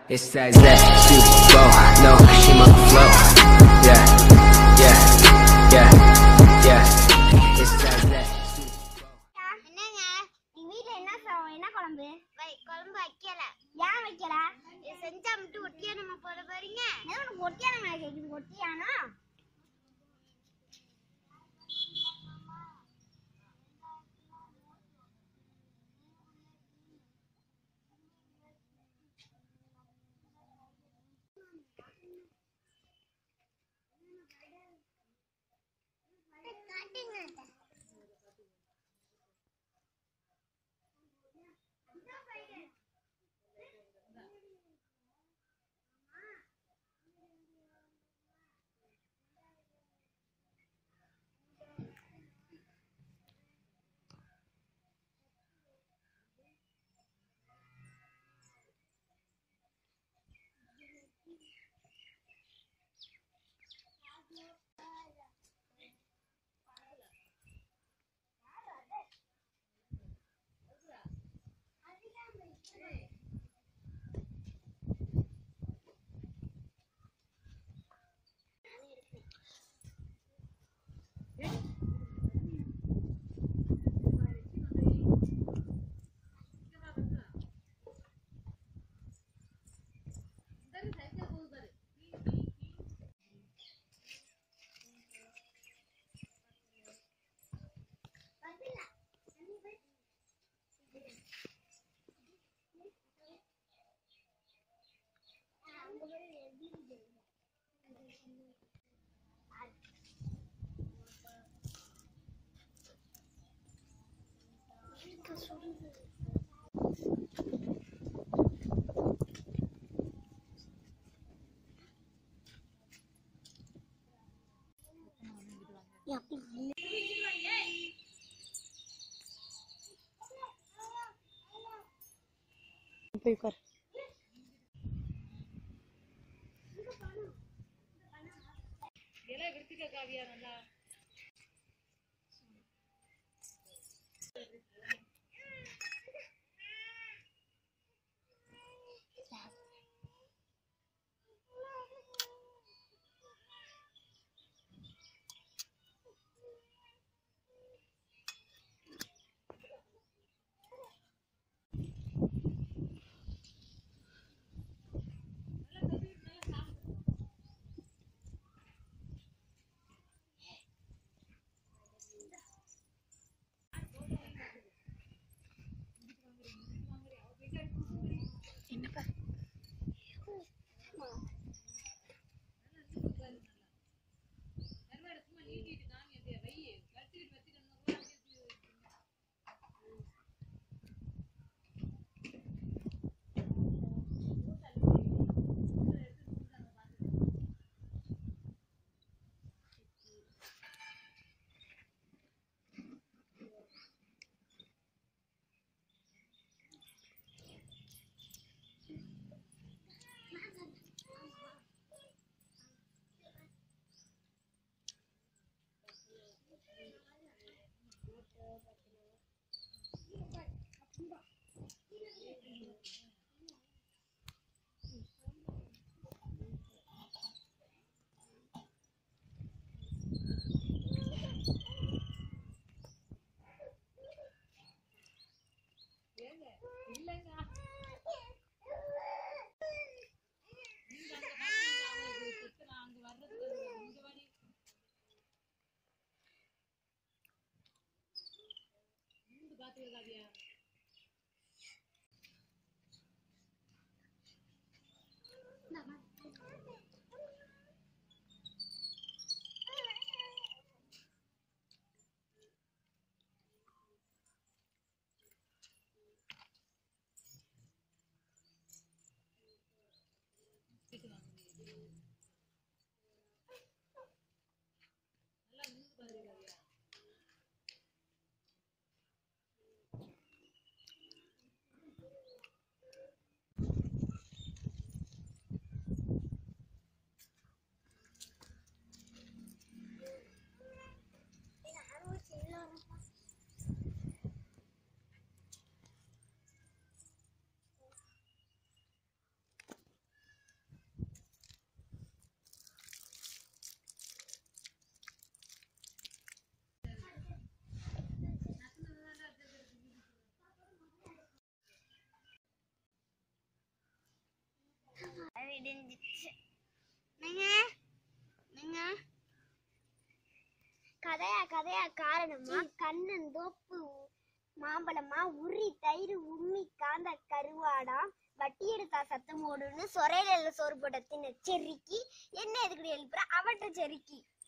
It's that zesty flow. No, she must flow. Yeah, yeah, yeah, yeah. It's that zesty flow. என்னங்க நீ வீட்ல என்ன சா- என்ன குழம்பு வை குழம்பு வைக்கல ஏன் வைக்கல இது செஞ்சா மட்டும் ஒட்டியானமா போட போறீங்க உனக்கு ஒட்டியானமா கேக்குது ஒட்டியானா போய் உட்கார் விடிஞ்சிச்சு நீங்க நீங்க கதையா கதையா காரணமா கண்ணன் தோப்பு மாம்பழமா உரி தயிர் உண்ணி காந்த கருவாடா வட்டி எடுத்தா சத்தம் ஓடுன்னு சொரையில சோறு போட்ட தின்ன செரிக்கி என்ன எதுக்கு எழுப்புற அவட்ட செரிக்கி